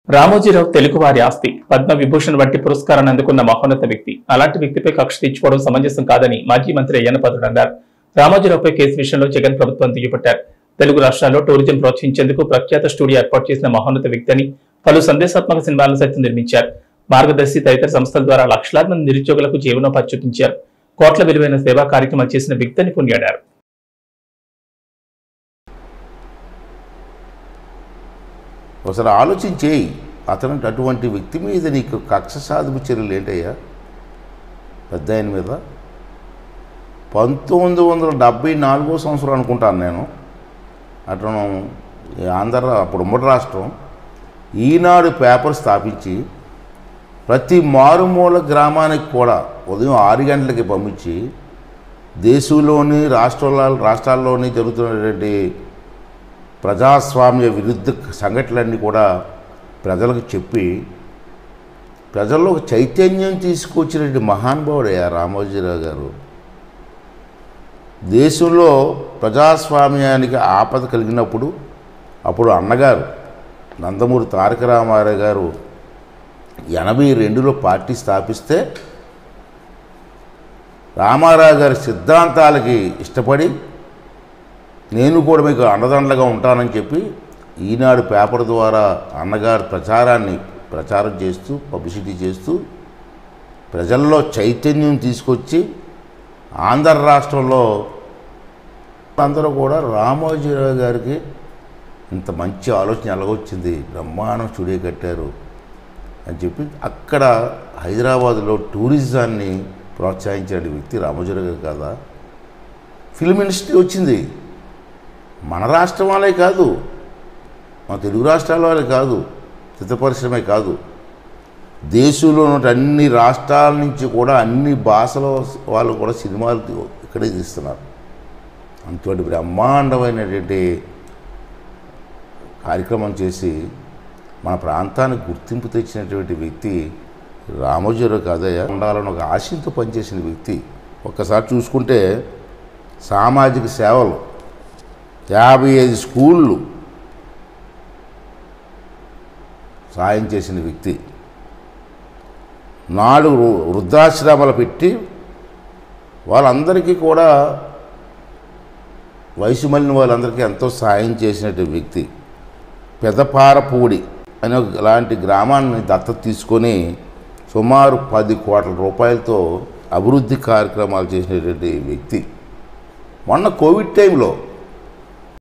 రామోజీరావు తెలుగువారి ఆస్తి పద్మ విభూషణ్ వంటి పురస్కారాన్ని అందుకున్న మహోన్నత వ్యక్తి అలాంటి వ్యక్తిపై కక్ష తెచ్చుకోవడం సమంజసం కాదని మాజీ మంత్రి అయ్యన్నపాత్రుడు అన్నారు రామోజీరావుపై కేసు విషయంలో జగన్ ప్రభుత్వం దిగిపట్టారు తెలుగు రాష్ట్రాల్లో టూరిజం ప్రోత్సహించేందుకు ప్రఖ్యాత స్టూడియో ఏర్పాటు చేసిన మహోన్నత వ్యక్తి అని పలు సందేశాత్మక సినిమాలను సైతం నిర్మించారు మార్గదర్శి తదితర సంస్థల ద్వారా లక్షలాది మంది నిరుద్యోగులకు జీవనోపాధి చూపించారు కోట్ల విలువైన సేవా కార్యక్రమాలు చేసిన వ్యక్తి అని కొనియాడారు ఒకసారి ఆలోచించేయి అతను అటువంటి వ్యక్తి మీద నీకు కక్ష సాధుపు చర్యలు ఏంటయ్యా పెద్ద ఆయన మీద పంతొమ్మిది వందల డెబ్బై నాలుగో సంవత్సరం అనుకుంటాను నేను అతను ఈ ఆంధ్ర అప్పుడు ఉమ్మడి రాష్ట్రం ఈనాడు పేపర్ స్థాపించి ప్రతి మారుమూల గ్రామానికి కూడా ఉదయం ఆరు గంటలకి పంపించి దేశంలోని రాష్ట్రాల రాష్ట్రాల్లోని జరుగుతున్నటువంటి ప్రజాస్వామ్య విరుద్ధ సంఘటనలన్నీ కూడా ప్రజలకు చెప్పి ప్రజల్లో ఒక చైతన్యం తీసుకొచ్చినటువంటి మహానుభావుడయ్యా రామోజీరావు గారు దేశంలో ప్రజాస్వామ్యానికి ఆపద కలిగినప్పుడు అప్పుడు అన్నగారు నందమూరి తారక రామారావు గారు ఎనభై రెండులో పార్టీ స్థాపిస్తే రామారావు గారి సిద్ధాంతాలకి ఇష్టపడి నేను కూడా మీకు అండదండగా ఉంటానని చెప్పి ఈనాడు పేపర్ ద్వారా అన్నగారి ప్రచారాన్ని ప్రచారం చేస్తూ పబ్లిసిటీ చేస్తూ ప్రజల్లో చైతన్యం తీసుకొచ్చి ఆంధ్ర రాష్ట్రంలో అందరూ కూడా రామోజీరావు గారికి ఇంత మంచి ఆలోచన ఎలాగొచ్చింది బ్రహ్మాండం స్టూడియో కట్టారు అని చెప్పి అక్కడ హైదరాబాద్లో టూరిజాన్ని ప్రోత్సహించిన వ్యక్తి రామోజీరావు గారు కదా ఫిల్మ్ ఇండస్ట్రీ వచ్చింది మన రాష్ట్రం వాళ్ళే కాదు మన తెలుగు రాష్ట్రాల వాళ్ళే కాదు చిత్ర పరిశ్రమే కాదు దేశంలో ఉన్న అన్ని రాష్ట్రాల నుంచి కూడా అన్ని భాషల వాళ్ళు కూడా సినిమాలు తీ- ఇక్కడే తీస్తున్నారు అంతటి బ్రహ్మాండమైనటువంటి కార్యక్రమం చేసి మన ప్రాంతానికి గుర్తింపు తెచ్చినటువంటి వ్యక్తి రామోజీరావు కాదయ్య ఉండాలని ఒక ఆశయంతో పనిచేసిన వ్యక్తి ఒక్కసారి చూసుకుంటే సామాజిక సేవలు యాభై ఐదు స్కూళ్ళు సాయం చేసిన వ్యక్తి నాలుగు వృద్ధాశ్రమాలు పెట్టి వాళ్ళందరికీ కూడా వయసు మళ్ళిన వాళ్ళందరికీ ఎంతో సాయం చేసినటువంటి వ్యక్తి పెదపారపూడి అనే ఒక లాంటి గ్రామాన్ని దత్తత తీసుకొని సుమారు పది కోట్ల రూపాయలతో అభివృద్ధి కార్యక్రమాలు చేసినటువంటి వ్యక్తి మొన్న కోవిడ్ టైంలో